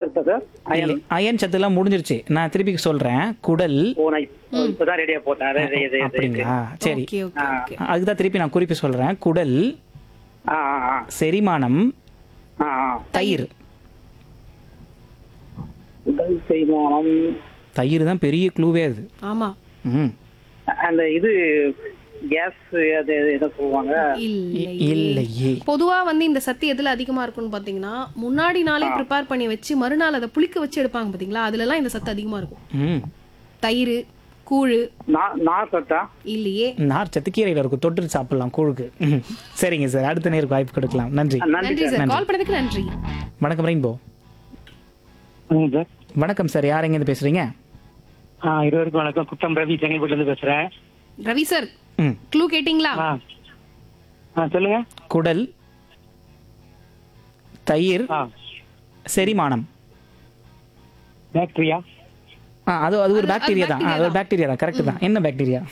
இருக்கா sir iron iron சத்துலாம் முடிஞ்சிருச்சு நான் திருப்பி சொல்றேன் குடல் ஓ நான் இப்ப- இப்பதான் ரெடியா போட்டேன் அது- இது- இது- இது- அப்படிங்களா சரி ஓகே ஓகே ஓகே அதுக்கு தான் திருப்பி நான் குறிப்பி சொல்றேன் குடல் ஆ ஆ ஆ செரிமானம் ஆ ஆ தயிர் உடல் செய்மானம் தயிர் தான் பெரிய க்ளூவே அது ஆமா ம் அந்த இது கேஸ் அது எதை சொல்லுவாங்க இல்லை இல்லையே பொதுவா வந்து இந்த சத்து எதுல அதிகமா இருக்கும்னு பாத்தீங்கன்னா முன்னாடி நாளே ப்ரிப்பேர் பண்ணி வச்சு மறுநாள் அதை புளிக்க வச்சு எடுப்பாங்க பாத்தீங்களா அதுல எல்லாம் இந்த சத்து அதிகமா இருக்கும் ம் தயிர் கூழு நா- நார் சத்தா இல்லையே நார் சத்து கீரையில் இருக்கும் தொட்டு சாப்பிடலாம் கூழுக்கு ம். சரிங்க சார் அடுத்த நேருக்கு வாய்ப்பு கொடுக்கலாம் நன்றி நன்றி நன்றி சார் கால் பண்ணதுக்கு நன்றி வணக்கம் ரெயின்போ வணக்கம் சார் வணக்கம் சார் யார் எங்கேருந்து பேசுறீங்க ஆ இருவருக்கும் வணக்கம் குத்தம் ரவி செங்கல்பட்டுல இருந்து பேசுறேன் ரவி சார் ம் க்ளூ கேட்டிங்களா ஆ ஆ சொல்லுங்க குடல் தயிர் ஆ செரிமானம் பாக்டீரியா ஆ அது அது ஒரு அது- பாக்டீரியா அது தான் ஆ, அது ஒரு பாக்டீரியா தான் கரெக்ட் தான் என்ன பாக்டீரியா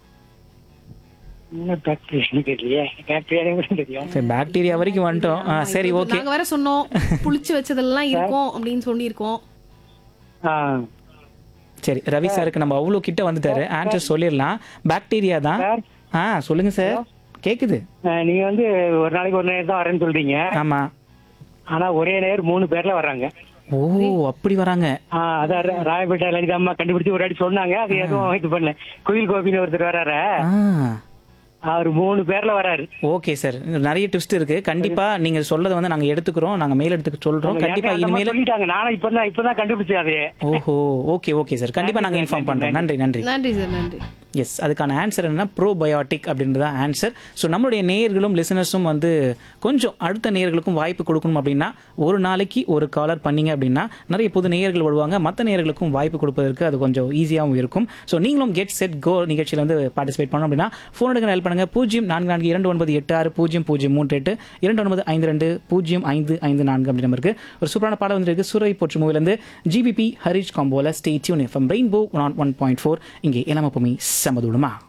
என்ன பாக்டீரியா தெரியலையே பாக்டீரியா கூட தெரியும் சரி பாக்டீரியா வரைக்கும் வந்துட்டோம் ஆ சரி ஓகே நாங்க வேற சொன்னோம் புளிச்சு வச்சதெல்லாம் இருக்கும் அப்படின்னு சொல்லியிருக்கோம் ஆ சரி ரவி சாருக்கு நம்ம அவ்வளோ கிட்ட வந்துட்டாரு ஆன்சர் சொல்லிடலாம் பாக்டீரியா தான் சார் ஆ சொல்லுங்க சார் கேக்குது ஆ, நீங்க வந்து ஒரு நாளைக்கு ஒரு நேரம் தான் வரேன்னு சொல்றீங்க ஆமா ஆனா ஒரே நேரம் மூணு பேர்ல வர்றாங்க ஓ அப்படி வராங்க ஆ அதான் ரா- ராயப்பேட்டை லலிதா அம்மா கண்டுபிடிச்சு ஒரு வாட்டி சொன்னாங்க அது எதுவும் இது பண்ணல குயில் கோபின்னு ஒருத்தர் வர்றாரு ஆ அவர் மூணு பேர்ல வராரு ஓகே சார் நிறைய ட்விஸ்ட் இருக்கு கண்டிப்பா நீங்க சொல்றதை வந்து நாங்க எடுத்துக்கிறோம் நாங்க மேல் எடுத்துக்க சொல்றோம் கண்டிப்பா அந்த மாதிரி இனிமேல் சொல்லிட்டாங்க நானும் இப்பதான் இப்பதான் கண்டுபிடிச்சேன் அது ஓஹோ ஓகே ஓகே சார் கண்டிப்பா நாங்க இன்ஃபார்ம் பண்றோம் நன்றி நன்றி நன்றி சார் நன்றி எஸ் அதுக்கான ஆன்சர் என்னன்னா ப்ரோபயோட்டிக் அப்படின்றது தான் ஆன்சர் ஸோ நம்மளுடைய நேயர்களும் லிசனர்ஸும் வந்து கொஞ்சம் அடுத்த நேயர்களுக்கும் வாய்ப்பு கொடுக்கணும் அப்படின்னா ஒரு நாளைக்கு ஒரு காலர் பண்ணீங்க அப்படின்னா நிறைய புது நேயர்கள் வருவாங்க மற்ற நேயர்களுக்கும் வாய்ப்பு கொடுப்பதற்கு அது கொஞ்சம் ஈஸியாகவும் இருக்கும் ஸோ நீங்களும் கெட் செட் கோ நிகழ்ச்சியில் வந்து பார்ட்டிசிபேட் பண்ணணும் அப்படின்னா ஃபோன் எடுக்க ஹெல்ப் பண்ணுங்க பூஜ்ஜியம் நான்கு நான்கு இரண்டு ஒன்பது எட்டு ஆறு பூஜ்ஜியம் பூஜ்ஜியம் மூன்று எட்டு இரண்டு ஒன்பது ஐந்து ரெண்டு பூஜ்ஜியம் ஐந்து ஐந்து நான்கு அப்படி நம்பருக்கு ஒரு சூப்பரான பாடம் வந்துருக்கு சுரை போற்று மூவிலேருந்து ஜிபிபி ஹரிஷ் காம்போல stay tune FM rainbow one one point four இங்கே இளமப்புமி சமதுடுமா